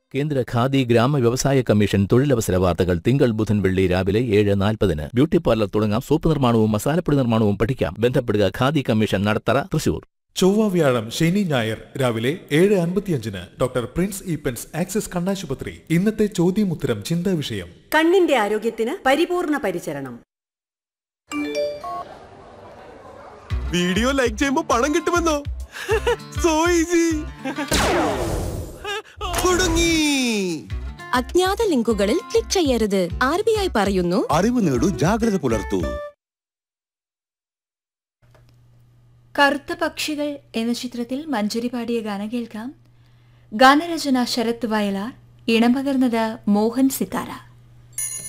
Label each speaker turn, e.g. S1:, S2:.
S1: കേന്ദ്ര ഖാദി ഗ്രാമ വ്യവസായ കമ്മീഷൻ തൊഴിലവസര വാർത്തകൾ തിങ്കൾ ബുധൻ വെള്ളി രാവിലെ ഏഴ് നാൽപ്പതിന് ബ്യൂട്ടി പാർലർ തുടങ്ങാം സോപ്പ് നിർമ്മാണവും മസാലപ്പൊടി നിർമ്മാണവും പഠിക്കാം ബന്ധപ്പെടുക ഖാദി കമ്മീഷൻ നടത്തറ തൃശൂർ
S2: ചൊവ്വ വ്യാഴം ശനി ഞായർ രാവിലെ ഏഴ് അൻപത്തിയഞ്ചിന് ഡോക്ടർ പ്രിൻസ് ഈപ്പൻസ് ആക്സിസ് കണ്ണാശുപത്രി ഇന്നത്തെ ചോദ്യമുത്തരം ചിന്താ വിഷയം
S3: കണ്ണിന്റെ ആരോഗ്യത്തിന് പരിപൂർണ പരിചരണം
S4: വീഡിയോ ലൈക്ക് ചെയ്യുമ്പോ പണം കിട്ടുമെന്നോ സോ ഈസി കുടുങ്ങി
S5: അജ്ഞാത ലിങ്കുകളിൽ ക്ലിക്ക് ചെയ്യരുത് ആർ ബി ഐ പറയുന്നു
S6: അറിവ് നേടൂ ജാഗ്രത പുലർത്തൂ
S7: കറുത്ത പക്ഷികൾ എന്ന ചിത്രത്തിൽ മഞ്ജരി പാടിയ ഗാനം കേൾക്കാം ഗാനരചന ശരത് വയലാർ ഇണം പകർന്നത് മോഹൻ സിത്താര